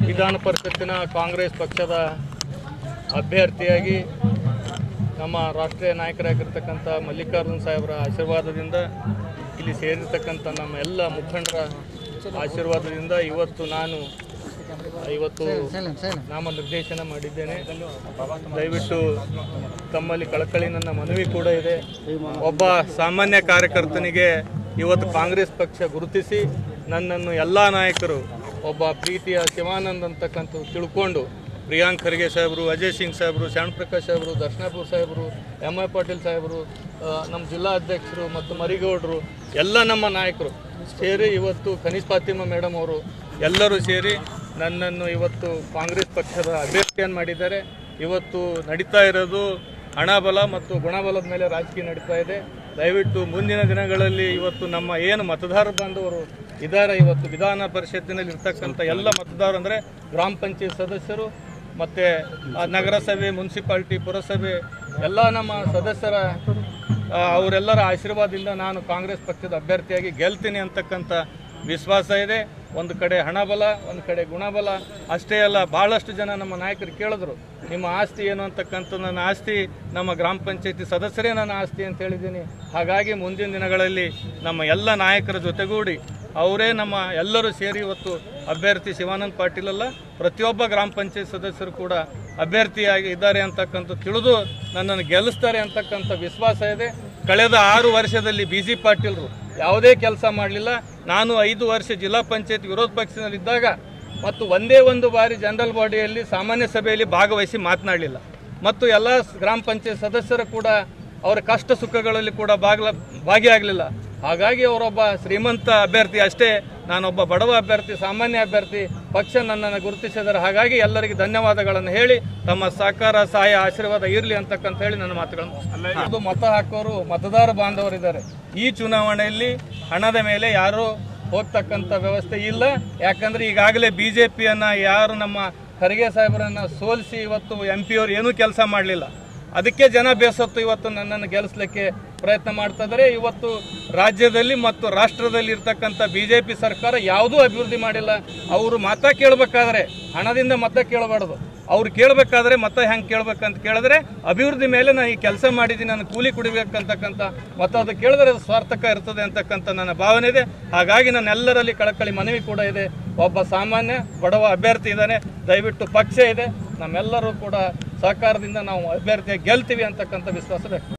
ವಿಧಾನ ಪರಿಷತ್ತಿನ ಕಾಂಗ್ರೆಸ್ ಪಕ್ಷದ ಅಭ್ಯರ್ಥಿಯಾಗಿ ನಮ್ಮ ರಾಷ್ಟ್ರೀಯ ನಾಯಕರಾಗಿರ್ತಕ್ಕಂಥ ಮಲ್ಲಿಕಾರ್ಜುನ್ ಸಾಹೇಬರ ಆಶೀರ್ವಾದದಿಂದ ಇಲ್ಲಿ ಸೇರಿರ್ತಕ್ಕಂಥ ನಮ್ಮ ಎಲ್ಲ ಮುಖಂಡರ ಆಶೀರ್ವಾದದಿಂದ ಇವತ್ತು ನಾನು ಇವತ್ತು ನಾಮ ನಿರ್ದೇಶನ ಮಾಡಿದ್ದೇನೆ ದಯವಿಟ್ಟು ತಮ್ಮಲ್ಲಿ ಕಳಕಳಿ ನನ್ನ ಮನವಿ ಕೂಡ ಇದೆ ಒಬ್ಬ ಸಾಮಾನ್ಯ ಕಾರ್ಯಕರ್ತನಿಗೆ ಇವತ್ತು ಕಾಂಗ್ರೆಸ್ ಪಕ್ಷ ಗುರುತಿಸಿ ನನ್ನನ್ನು ಎಲ್ಲ ನಾಯಕರು ಒಬ್ಬ ಪ್ರೀತಿಯ ಶಿವಾನಂದ್ ಅಂತಕ್ಕಂಥ ತಿಳ್ಕೊಂಡು ಪ್ರಿಯಾಂಕ್ ಖರ್ಗೆ ಸಾಹೇಬರು ಅಜಯ್ ಸಿಂಗ್ ಸಾಹೇಬರು ಪ್ರಕಾಶ್ ಸಾಹೇಬರು ದರ್ಶನಾಪುರ್ ಸಾಹೇಬರು ಎಮ್ ಐ ಪಾಟೀಲ್ ಸಾಹೇಬರು ಆ, ನಮ್ಮ ಜಿಲ್ಲಾ ಅಧ್ಯಕ್ಷರು ಮತ್ತು ಮರಿಗೌಡರು ಎಲ್ಲ ನಮ್ಮ ನಾಯಕರು ಸೇರಿ ಇವತ್ತು ಕನಿಷ್ ಫಾತಿಮಾ ಮೇಡಮ್ ಅವರು ಎಲ್ಲರೂ ಸೇರಿ ನನ್ನನ್ನು ಇವತ್ತು ಕಾಂಗ್ರೆಸ್ ಪಕ್ಷದ ಅಭ್ಯರ್ಥಿಯನ್ನು ಮಾಡಿದ್ದಾರೆ ಇವತ್ತು ನಡೀತಾ ಇರೋದು ಹಣಬಲ ಮತ್ತು ಗುಣಬಲದ ಮೇಲೆ ರಾಜಕೀಯ ನಡೀತಾ ಇದೆ ದಯವಿಟ್ಟು ಮುಂದಿನ ದಿನಗಳಲ್ಲಿ ಇವತ್ತು ನಮ್ಮ ಏನು ಮತದಾರ ಬಾಂಧವರು ಇದ್ದಾರೆ ಇವತ್ತು ವಿಧಾನ ಪರಿಷತ್ತಿನಲ್ಲಿ ಇರ್ತಕ್ಕಂಥ ಎಲ್ಲ ಮತದಾರರು ಅಂದರೆ ಗ್ರಾಮ ಪಂಚಾಯತ್ ಸದಸ್ಯರು ಮತ್ತು ನಗರಸಭೆ ಮುನ್ಸಿಪಾಲ್ಟಿ ಪುರಸಭೆ ಎಲ್ಲ ನಮ್ಮ ಸದಸ್ಯರ ಆ, ಅವರೆಲ್ಲರ ಆಶೀರ್ವಾದದಿಂದ ನಾನು ಕಾಂಗ್ರೆಸ್ ಪಕ್ಷದ ಅಭ್ಯರ್ಥಿಯಾಗಿ ಗೆಲ್ತೀನಿ ಅಂತಕ್ಕಂಥ ವಿಶ್ವಾಸ ಇದೆ ಒಂದು ಕಡೆ ಹಣಬಲ ಒಂದು ಕಡೆ ಗುಣಬಲ ಅಷ್ಟೇ ಅಲ್ಲ ಭಾಳಷ್ಟು ಜನ ನಮ್ಮ ನಾಯಕರು ಕೇಳಿದ್ರು ನಿಮ್ಮ ಆಸ್ತಿ ಏನು ಅಂತಕ್ಕಂಥ ನನ್ನ ಆಸ್ತಿ ನಮ್ಮ ಗ್ರಾಮ ಪಂಚಾಯತಿ ಸದಸ್ಯರೇ ನನ್ನ ಆಸ್ತಿ ಅಂತ ಹೇಳಿದ್ದೀನಿ ಹಾಗಾಗಿ ಮುಂದಿನ ದಿನಗಳಲ್ಲಿ ನಮ್ಮ ಎಲ್ಲ ನಾಯಕರ ಜೊತೆಗೂಡಿ ಅವರೇ ನಮ್ಮ ಎಲ್ಲರೂ ಸೇರಿ ಇವತ್ತು ಅಭ್ಯರ್ಥಿ ಶಿವಾನಂದ್ ಪಾಟೀಲ್ ಅಲ್ಲ ಪ್ರತಿಯೊಬ್ಬ ಗ್ರಾಮ ಪಂಚಾಯತ್ ಸದಸ್ಯರು ಕೂಡ ಅಭ್ಯರ್ಥಿಯಾಗಿ ಇದ್ದಾರೆ ಅಂತಕ್ಕಂಥ ತಿಳಿದು ನನ್ನನ್ನು ಗೆಲ್ಲಿಸ್ತಾರೆ ಅಂತಕ್ಕಂಥ ವಿಶ್ವಾಸ ಇದೆ ಕಳೆದ ಆರು ವರ್ಷದಲ್ಲಿ ಬಿ ಜಿ ಪಾಟೀಲ್ರು ಯಾವುದೇ ಕೆಲಸ ಮಾಡಲಿಲ್ಲ ನಾನು ಐದು ವರ್ಷ ಜಿಲ್ಲಾ ಪಂಚಾಯತ್ ವಿರೋಧ ಪಕ್ಷದಲ್ಲಿದ್ದಾಗ ಮತ್ತು ಒಂದೇ ಒಂದು ಬಾರಿ ಜನರಲ್ ಬಾಡಿಯಲ್ಲಿ ಸಾಮಾನ್ಯ ಸಭೆಯಲ್ಲಿ ಭಾಗವಹಿಸಿ ಮಾತನಾಡಲಿಲ್ಲ ಮತ್ತು ಎಲ್ಲ ಗ್ರಾಮ ಪಂಚಾಯತ್ ಸದಸ್ಯರು ಕೂಡ ಅವರ ಕಷ್ಟ ಸುಖಗಳಲ್ಲಿ ಕೂಡ ಭಾಗಲ ಭಾಗಿಯಾಗಲಿಲ್ಲ ಹಾಗಾಗಿ ಅವರೊಬ್ಬ ಶ್ರೀಮಂತ ಅಭ್ಯರ್ಥಿ ಅಷ್ಟೇ ನಾನೊಬ್ಬ ಬಡವ ಅಭ್ಯರ್ಥಿ ಸಾಮಾನ್ಯ ಅಭ್ಯರ್ಥಿ ಪಕ್ಷ ನನ್ನನ್ನು ಗುರುತಿಸಿದ್ದಾರೆ ಹಾಗಾಗಿ ಎಲ್ಲರಿಗೆ ಧನ್ಯವಾದಗಳನ್ನು ಹೇಳಿ ತಮ್ಮ ಸಹಕಾರ ಸಹಾಯ ಆಶೀರ್ವಾದ ಇರಲಿ ಅಂತಕ್ಕಂತ ಹೇಳಿ ನನ್ನ ಮಾತುಗಳನ್ನು ಅದು ಮತ ಹಾಕೋರು ಮತದಾರ ಬಾಂಧವರಿದ್ದಾರೆ ಈ ಚುನಾವಣೆಯಲ್ಲಿ ಹಣದ ಮೇಲೆ ಯಾರು ಹೋಗ್ತಕ್ಕಂಥ ವ್ಯವಸ್ಥೆ ಇಲ್ಲ ಯಾಕಂದ್ರೆ ಈಗಾಗಲೇ ಬಿಜೆಪಿಯನ್ನ ಯಾರು ನಮ್ಮ ಖರ್ಗೆ ಸಾಹೇಬರನ್ನ ಸೋಲಿಸಿ ಇವತ್ತು ಎಂ ಪಿ ಅವರು ಏನೂ ಕೆಲಸ ಮಾಡಲಿಲ್ಲ ಅದಕ್ಕೆ ಜನ ಬೇಸತ್ತು ಇವತ್ತು ನನ್ನನ್ನು ಗೆಲ್ಲಿಸ್ಲಿಕ್ಕೆ ಪ್ರಯತ್ನ ಮಾಡ್ತಾ ಇದ್ದಾರೆ ಇವತ್ತು ರಾಜ್ಯದಲ್ಲಿ ಮತ್ತು ರಾಷ್ಟ್ರದಲ್ಲಿ ಇರ್ತಕ್ಕಂಥ ಬಿಜೆಪಿ ಸರ್ಕಾರ ಯಾವುದೂ ಅಭಿವೃದ್ಧಿ ಮಾಡಿಲ್ಲ ಅವರು ಮತ ಕೇಳಬೇಕಾದ್ರೆ ಹಣದಿಂದ ಮತ ಕೇಳಬಾರ್ದು ಅವ್ರು ಕೇಳಬೇಕಾದ್ರೆ ಮತ ಹೆಂಗೆ ಕೇಳ್ಬೇಕಂತ ಕೇಳಿದ್ರೆ ಅಭಿವೃದ್ಧಿ ಮೇಲೆ ನಾನು ಈ ಕೆಲಸ ಮಾಡಿದ್ದೀನಿ ನಾನು ಕೂಲಿ ಕುಡಿಬೇಕಂತಕ್ಕಂಥ ಮತ ಅದು ಕೇಳಿದ್ರೆ ಅದು ಸ್ವಾರ್ಥಕ ಇರ್ತದೆ ಅಂತಕ್ಕಂಥ ನನ್ನ ಭಾವನೆ ಇದೆ ಹಾಗಾಗಿ ನನ್ನೆಲ್ಲರಲ್ಲಿ ಕಳಕಳಿ ಮನವಿ ಕೂಡ ಇದೆ ಒಬ್ಬ ಸಾಮಾನ್ಯ ಬಡವ ಅಭ್ಯರ್ಥಿ ಇದ್ದಾನೆ ದಯವಿಟ್ಟು ಪಕ್ಷ ಇದೆ ನಮ್ಮೆಲ್ಲರೂ ಕೂಡ ಸಹಕಾರದಿಂದ ನಾವು ಅಭ್ಯರ್ಥಿಯಾಗಿ ಗೆಲ್ತೀವಿ ಅಂತಕ್ಕಂಥ ವಿಶ್ವಾಸ ವ್ಯಕ್ತ